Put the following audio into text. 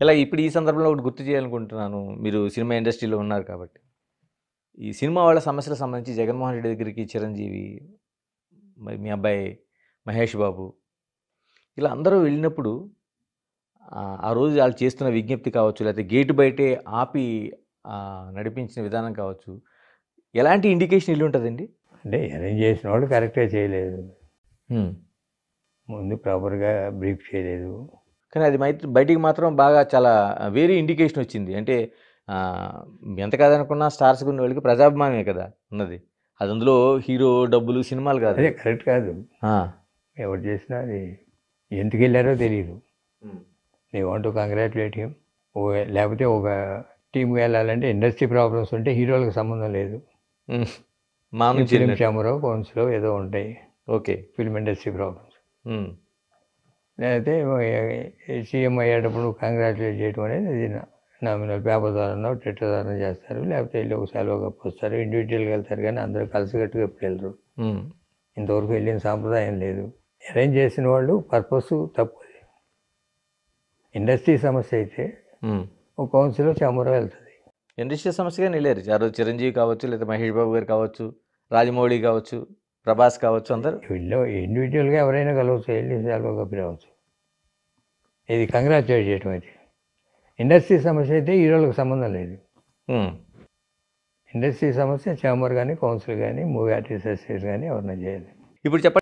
ఇలా ఇప్పుడు ఈ సందర్భంలో ఒకటి గుర్తు చేయాలనుకుంటున్నాను మీరు సినిమా ఇండస్ట్రీలో ఉన్నారు కాబట్టి ఈ సినిమా వాళ్ళ సమస్యలకు సంబంధించి జగన్మోహన్ రెడ్డి దగ్గరికి చిరంజీవి మరి మీ అబ్బాయి మహేష్ బాబు ఇలా అందరూ వెళ్ళినప్పుడు ఆ, ఆ రోజు వాళ్ళు చేస్తున్న విజ్ఞప్తి కావచ్చు లేకపోతే గేటు బయటే ఆపి ఆ, నడిపించిన విధానం కావచ్చు ఎలాంటి ఇండికేషన్ ఇల్లు ఉంటుందండి అంటే అరేంజ్ చేసిన వాళ్ళు కరెక్ట్గా చేయలేదు ముందు ప్రాపర్గా బ్రీఫ్ చేయలేదు కానీ అది మైత్రి బయటికి మాత్రం బాగా చాలా వేరే ఇండికేషన్ వచ్చింది అంటే ఆ, ఎంత కాదనుకున్నా స్టార్స్ ఉన్న వాళ్ళకి ప్రజాభిమానమే కదా ఉన్నది అది అందులో హీరో డబ్బులు సినిమాలు కాదు అదే కరెక్ట్ కాదు ఆ. ఎవరు చేసినా అది ఎందుకు వెళ్ళారో తెలియదు నీ వాంట్ కంగ్రాచులేట్ హిమ్ లేకపోతే ఒక టీంకి వెళ్ళాలంటే ఇండస్ట్రీ ప్రాబ్లమ్స్ ఉంటే హీరోలకు సంబంధం లేదు ఉమ్. మా నుంచి ఫిలిం వెళ్ళినట్టు. ఛాంబరో కౌన్సిలో ఏదో ఉంటాయి okay film industry problems um. లేకపోతే సీఎం అయ్యేటప్పుడు కంగ్రాచులేట్ చేయడం అనేది అది నామినల్ పేపర్ ద్వారా ట్విట్టర్ ద్వారా చేస్తారు లేకపోతే వెళ్ళి ఒక సెలవు కప్పు వస్తారు ఇండివిజువల్గా వెళ్తారు కానీ అందరూ కలిసికట్టుగా ఎప్పుడు వెళ్ళరు ఉమ్. ఇంతవరకు వెళ్ళిన సాంప్రదాయం లేదు అరేంజ్ చేసిన వాళ్ళు పర్పస్ తప్పు అది ఇండస్ట్రీ సమస్య అయితే ఉమ్. ఒక కౌన్సిల్లో ఛాంబరో వెళ్తుంది ఇండస్ట్రీ సమస్యగా నిలేరు ఆ రోజు చిరంజీవి కావచ్చు లేదా మహేష్ బాబు గారు కావచ్చు రాజమౌళి కావచ్చు ప్రభాస్ కావచ్చు అందరు వీళ్ళు ఇండివిజువల్గా ఎవరైనా కలవచ్చు వెళ్ళి సెలవు కప్పి రావచ్చు ఇది కంగ్రాచులేట్ చేయడం అయితే ఇండస్ట్రీ సమస్య అయితే హీరోలకు సంబంధం లేదు ఉమ్. ఇండస్ట్రీ సమస్య ఛాంబర్ కానీ కౌన్సిల్ కానీ మూవీ ఆర్టిస్ట్ అసోసియేషన్ కానీ ఎవరైనా చేయాలి ఇప్పుడు చెప్పండి